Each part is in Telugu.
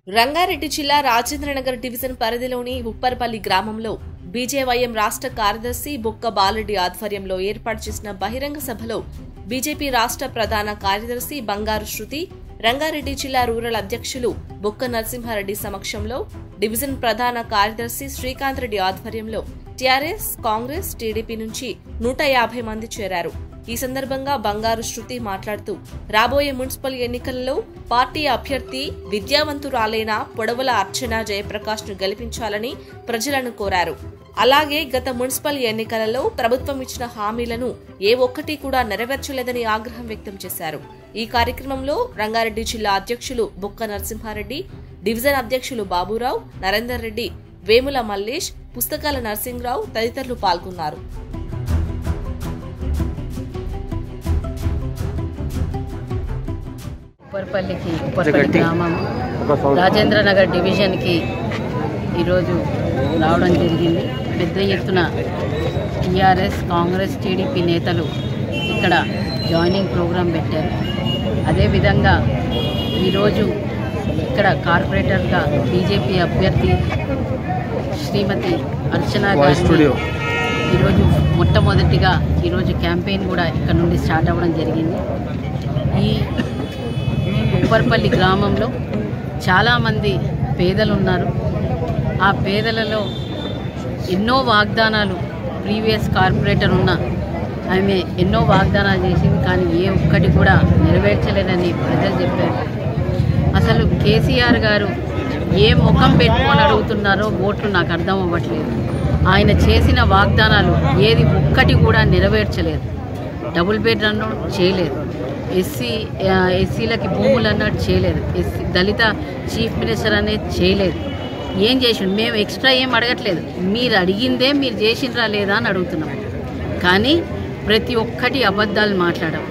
రంగారెడ్డి జిల్లా రాజేంద్రనగర్ డివిజన్ పరిధిలోని ఉప్పర్పల్లి గ్రామంలో బీజేవైఎం రాష్ట్ర కార్యదర్శి బొక్క బాలరెడ్డి ఆధ్వర్యంలో ఏర్పాటు చేసిన బహిరంగ సభలో బీజేపీ రాష్ట్ర ప్రధాన కార్యదర్శి బంగారు శృతి రంగారెడ్డి జిల్లా రూరల్ అధ్యక్షులు బొక్క నరసింహారెడ్డి సమక్షంలో డివిజన్ ప్రధాన కార్యదర్శి శ్రీకాంత్ రెడ్డి ఆధ్వర్యంలో టీఆర్ఎస్ కాంగ్రెస్ టీడీపీ నుంచి నూట యాభై మంది చేరారు ఈ సందర్భంగా బంగారు శృతి మాట్లాడుతూ రాబోయే మున్సిపల్ ఎన్నికల్లో పార్టీ అభ్యర్థి విద్యావంతురాలైన పొడవుల అర్చన జయప్రకాష్ ను గెలిపించాలని ప్రజలను కోరారు అలాగే గత మున్సిపల్ ఎన్నికలలో ప్రభుత్వం ఇచ్చిన హామీలను ఏ ఒక్కటి కూడా నెరవేర్చలేదని ఆగ్రహం వ్యక్తం చేశారు ఈ కార్యక్రమంలో రంగారెడ్డి జిల్లా అధ్యక్షులు బొక్క నరసింహారెడ్డి డివిజన్ అధ్యక్షులు బాబురావు నరేందర్ రెడ్డి వేముల మల్లేష్ పుస్తకాల నరసింహరావు తదితరులు పాల్గొన్నారు ఉప్పర్పల్లికి ఉప్పర్పల్లి గ్రామం రాజేంద్ర నగర్ డివిజన్కి ఈరోజు రావడం జరిగింది పెద్ద ఎత్తున టీఆర్ఎస్ కాంగ్రెస్ టీడీపీ నేతలు ఇక్కడ జాయినింగ్ ప్రోగ్రాం పెట్టారు అదేవిధంగా ఈరోజు ఇక్కడ కార్పొరేటర్గా బీజేపీ అభ్యర్థి శ్రీమతి అర్చన గారిని ఈరోజు మొట్టమొదటిగా ఈరోజు క్యాంపెయిన్ కూడా ఇక్కడ నుండి స్టార్ట్ అవ్వడం జరిగింది ఈ ఉప్పర్పల్లి గ్రామంలో చాలామంది పేదలు ఉన్నారు ఆ పేదలలో ఎన్నో వాగ్దానాలు ప్రీవియస్ కార్పొరేటర్ ఉన్న ఆమె ఎన్నో వాగ్దానాలు చేసింది కానీ ఏ ఒక్కటి కూడా నెరవేర్చలేదని ప్రజలు చెప్పారు అసలు కేసీఆర్ గారు ఏ ముఖం పెట్టుకొని అడుగుతున్నారో ఓట్లు నాకు అర్థం అవ్వట్లేదు ఆయన చేసిన వాగ్దానాలు ఏది ఒక్కటి కూడా నెరవేర్చలేదు డబుల్ బెడ్ అన్నట్టు చేయలేదు ఎస్సీ ఆ, ఎస్సీలకి భూములు అన్నట్టు చేయలేదు ఎస్సీ దళిత చీఫ్ మినిస్టర్ అనేది చేయలేదు ఏం చేసిండు మేము ఎక్స్ట్రా ఏం అడగట్లేదు మీరు అడిగిందే మీరు చేసిండ్రా లేదా అని అడుగుతున్నాం కానీ ప్రతి ఒక్కటి అబద్ధాలు మాట్లాడడం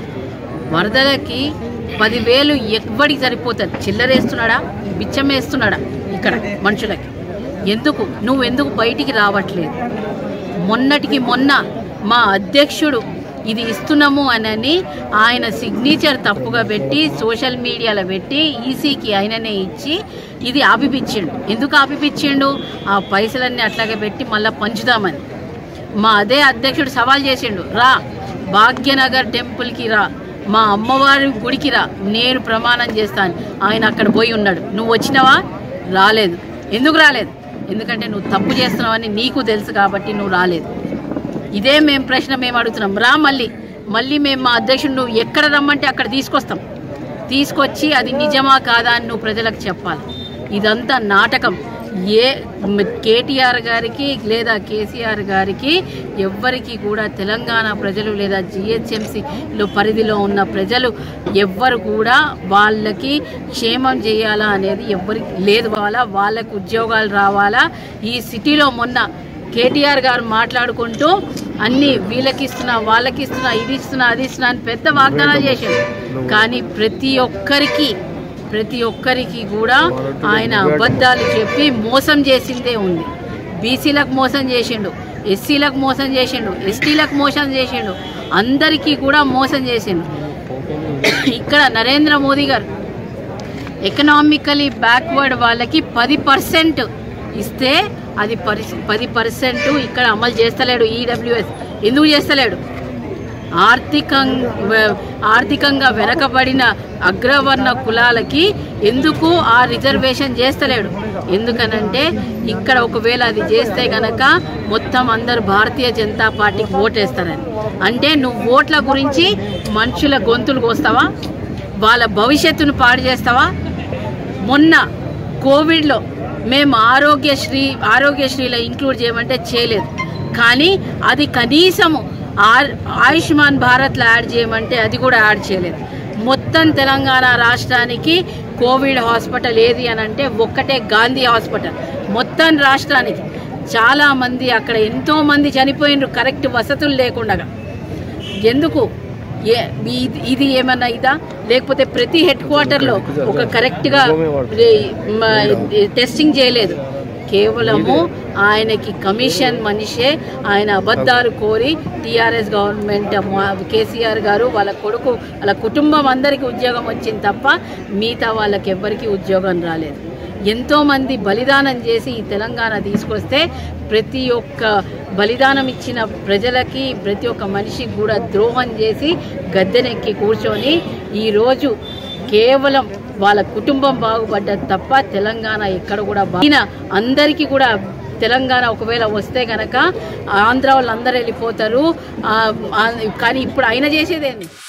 వరదలకి పదివేలు ఎవ్వడికి సరిపోతుంది చిల్లరేస్తున్నాడా బిచ్చం వేస్తున్నాడా ఇక్కడ మనుషులకి ఎందుకు నువ్వు ఎందుకు బయటికి రావట్లేదు మొన్నటికి మొన్న మా అధ్యక్షుడు ఇది ఇస్తున్నాము అని ఆయన సిగ్నేచర్ తప్పుగా పెట్టి సోషల్ మీడియాలో పెట్టి ఈసీకి ఆయననే ఇచ్చి ఇది ఆపిపిచ్చిండు ఎందుకు ఆపిపిచ్చిండు ఆ పైసలన్నీ అట్లాగే పెట్టి మళ్ళీ పంచుదామని మా అదే అధ్యక్షుడు సవాల్ చేసిండు రా భాగ్యనగర్ టెంపుల్కి రా మా అమ్మవారి గుడికి రా నేను ప్రమాణం చేస్తాను ఆయన అక్కడ పోయి ఉన్నాడు నువ్వు వచ్చినావా రాలేదు ఎందుకు రాలేదు ఎందుకంటే నువ్వు తప్పు చేస్తున్నావని నీకు తెలుసు కాబట్టి నువ్వు రాలేదు ఇదే మేము ప్రశ్న మేము అడుగుతున్నాం రా మళ్ళీ మళ్ళీ మేము మా అధ్యక్షుడు నువ్వు ఎక్కడ రమ్మంటే అక్కడ తీసుకొస్తాం తీసుకొచ్చి అది నిజమా కాదా అని నువ్వు ప్రజలకు చెప్పాలి ఇదంతా నాటకం ఏ మ్, కేటీఆర్ గారికి లేదా కేసీఆర్ గారికి ఎవ్వరికి కూడా తెలంగాణ ప్రజలు లేదా జిహెచ్ఎంసీలో పరిధిలో ఉన్న ప్రజలు ఎవ్వరు కూడా వాళ్ళకి క్షేమం చేయాలా అనేది ఎవ్వరికి లేదు వాళ్ళ వాళ్ళకు ఉద్యోగాలు రావాలా ఈ సిటీలో మొన్న కేటీఆర్ గారు మాట్లాడుకుంటూ అన్ని వీళ్ళకి ఇస్తున్నా వాళ్ళకి ఇస్తున్నా ఇది ఇస్తున్నా అది ఇస్తున్నా అని పెద్ద వాగ్దానాలు చేశాడు కానీ ప్రతి ఒక్కరికి ప్రతి ఒక్కరికి కూడా ఆయన అబద్ధాలు చెప్పి మోసం చేసిందే ఉంది బీసీలకు మోసం చేసిండు ఎస్సీలకు మోసం చేసిండు ఎస్టీలకు మోసం చేసిండు అందరికీ కూడా మోసం చేసిండు ఇక్కడ నరేంద్ర మోదీ గారు ఎకనామికలీ బ్యాక్వర్డ్ వాళ్ళకి పది పర్సెంట్ ఇస్తే అది పరి పది పర్సెంట్ ఇక్కడ అమలు చేస్తలేడు ఈడబ్ల్యూఎస్ ఎందుకు చేస్తలేడు ఆర్థికంగా ఆర్థికంగా వెనకబడిన అగ్రవర్ణ కులాలకి ఎందుకు ఆ రిజర్వేషన్ చేస్తలేడు ఎందుకనంటే ఇక్కడ ఒకవేళ అది చేస్తే గనక మొత్తం అందరు భారతీయ జనతా పార్టీకి ఓటేస్తారని అంటే నువ్వు ఓట్ల గురించి మనుషుల గొంతులు కోస్తావా వాళ్ళ భవిష్యత్తును పాడు చేస్తావా మొన్న కోవిడ్లో మేము ఆరోగ్యశ్రీ ఆరోగ్యశ్రీలో ఇంక్లూడ్ చేయమంటే చేయలేదు కానీ అది కనీసము ఆ- ఆయుష్మాన్ భారత్లో యాడ్ చేయమంటే అది కూడా యాడ్ చేయలేదు మొత్తం తెలంగాణ రాష్ట్రానికి కోవిడ్ హాస్పిటల్ ఏది అని అంటే ఒక్కటే గాంధీ హాస్పిటల్ మొత్తం రాష్ట్రానికి చాలామంది అక్కడ ఎంతో మంది చనిపోయినరు కరెక్ట్ వసతులు లేకుండా ఎందుకు ఏ ఇది- ఇది ఏమన్నా ఇదా లేకపోతే ప్రతి హెడ్ క్వార్టర్లో ఒక కరెక్ట్గా టెస్టింగ్ చేయలేదు కేవలము ఆయనకి కమిషన్ మనిషే ఆయన అబద్ధాలు కోరి టీఆర్ఎస్ గవర్నమెంట్ మా- కేసీఆర్ గారు వాళ్ళ కొడుకు వాళ్ళ కుటుంబం అందరికీ ఉద్యోగం వచ్చింది తప్ప మిగతా వాళ్ళకి ఎవ్వరికీ ఉద్యోగం రాలేదు ఎంతోమంది బలిదానం చేసి ఈ తెలంగాణ తీసుకొస్తే ప్రతి ఒక్క బలిదానం ఇచ్చిన ప్రజలకి ప్రతి ఒక్క మనిషికి కూడా ద్రోహం చేసి గద్దెనెక్కి కూర్చొని ఈరోజు కేవలం వాళ్ళ కుటుంబం బాగుపడ్డది తప్ప తెలంగాణ ఎక్కడ కూడా బా- ఈయన అందరికీ కూడా తెలంగాణ ఒకవేళ వస్తే గనక ఆంధ్ర వాళ్ళు అందరూ వెళ్ళిపోతారు ఆ, ఆ, కానీ ఇప్పుడు ఆయన చేసేదేంది